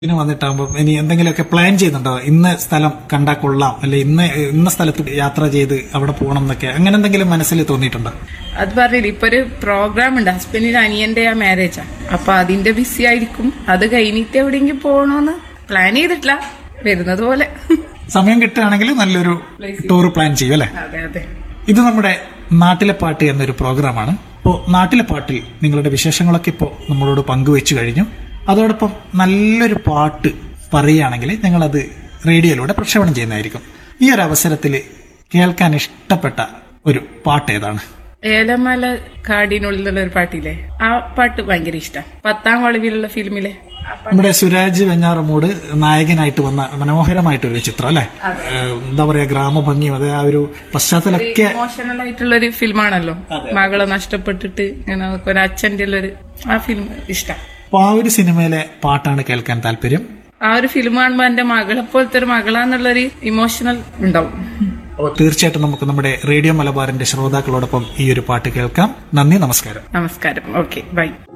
ഇതിന് വന്നിട്ടാകുമ്പോൾ ഇനി എന്തെങ്കിലുമൊക്കെ പ്ലാൻ ചെയ്യുന്നുണ്ടോ ഇന്ന സ്ഥലം കണ്ടാൽ കൊള്ളാം അല്ലെ ഇന്ന ഇന്ന സ്ഥലത്ത് യാത്ര ചെയ്ത് അവിടെ പോകണം എന്നൊക്കെ അങ്ങനെ എന്തെങ്കിലും മനസ്സിൽ തോന്നിയിട്ടുണ്ടോ അത് പറഞ്ഞില്ല ഇപ്പൊ ഒരു പ്രോഗ്രാം ഉണ്ട് ഹസ്ബൻഡിന്റെ അനിയന്റെ ആ മാരേജാ അപ്പൊ അതിന്റെ ബിസി ആയിരിക്കും അത് കഴിഞ്ഞിട്ട് എവിടെയെങ്കിലും പോകണോന്ന് പ്ലാൻ ചെയ്തിട്ടില്ല വരുന്നത് പോലെ സമയം കിട്ടുകയാണെങ്കിൽ നല്ലൊരു ടൂർ പ്ലാൻ ചെയ്യും അല്ലെ അതെ അതെ ഇത് നമ്മുടെ നാട്ടിലെ പാട്ട് എന്നൊരു പ്രോഗ്രാമാണ് ഇപ്പോൾ നാട്ടിലെ പാട്ടിൽ നിങ്ങളുടെ വിശേഷങ്ങളൊക്കെ ഇപ്പോൾ നമ്മളോട് പങ്കുവെച്ചു കഴിഞ്ഞു അതോടൊപ്പം നല്ലൊരു പാട്ട് പറയുകയാണെങ്കിൽ ഞങ്ങളത് റേഡിയോയിലൂടെ പ്രക്ഷേപണം ചെയ്യുന്നതായിരിക്കും ഈ ഒരു അവസരത്തിൽ കേൾക്കാൻ ഇഷ്ടപ്പെട്ട ഒരു പാട്ട് ഏതാണ് ഏലമല കാടിനുള്ളിലുള്ള ഒരു പാട്ടില്ലേ ആ പാട്ട് ഭയങ്കര ഇഷ്ടം പത്താം വളവിലുള്ള ഫിലിമിലെ ആ പാട്ട് നമ്മുടെ സുരാജ് വെഞ്ഞാറമൂട് നായകനായിട്ട് വന്ന മനോഹരമായിട്ടൊരു ചിത്രം അല്ലെ ഏഹ് എന്താ പറയാ ഗ്രാമഭംഗിയും അത് ആ ഒരു പശ്ചാത്തലമൊക്കെ ഇമോഷണൽ ആയിട്ടുള്ള ഒരു ഫിലിമാണല്ലോ മകളെ നഷ്ടപ്പെട്ടിട്ട് ഇങ്ങനെ ഒരു അച്ഛന്റെ ഉള്ളൊരു ആ ഫിലിം ഇഷ്ടം അപ്പൊ ആ ഒരു സിനിമയിലെ പാട്ടാണ് കേൾക്കാൻ താല്പര്യം ആ ഒരു ഫിലിം കാണുമ്പോ എന്റെ മകളെ പോലത്തെ ഒരു മകളാന്നുള്ളൊരു ഇമോഷണൽ ഉണ്ടാവും അപ്പോൾ തീർച്ചയായിട്ടും നമുക്ക് നമ്മുടെ റേഡിയോ മലബാറിന്റെ ശ്രോതാക്കളോടൊപ്പം ഈ ഒരു പാട്ട് കേൾക്കാം നന്ദി നമസ്കാരം നമസ്കാരം ഓക്കെ ബൈ